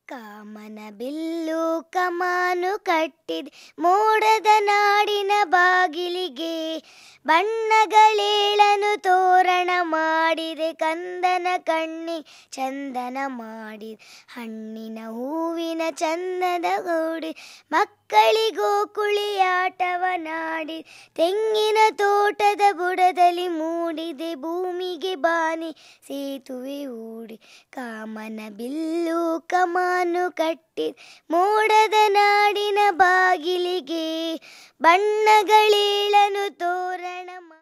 ಕಾಮನ ಬಿಲ್ಲು ಕಮಾನು ಕಟ್ಟಿದೆ ಮೋಡದ ನಾಡಿನ ಬಾಗಿಲಿಗೆ ಬಣ್ಣಗಳೇಳನು ತೋರಣ ಮಾಡಿದೆ ಕಂದನ ಕಣ್ಣಿ ಚಂದನ ಮಾಡಿದೆ ಹಣ್ಣಿನ ಹೂವಿನ ಚಂದದ ಗೂಡಿ ಮಕ್ಕಳಿಗೋ ಕುಳಿಯಾಟವನಾಡಿ ತೆಂಗಿನ ತೋಟದ ಬುಡದಲ್ಲಿ ಮೂಡಿದೆ ಭೂಮಿಗೆ ಬಾನಿ ಸೇತುವೆ ಹೂಡಿ ಕಾಮನ ಬಿಲ್ಲು ಕಮಾನು ಕಟ್ಟಿ ಮೋಡದ ನಾಡಿನ ಬಾಗಿಲಿಗೆ ಬಣ್ಣಗಳೇಳನು ತೋರಣ ಮಾ-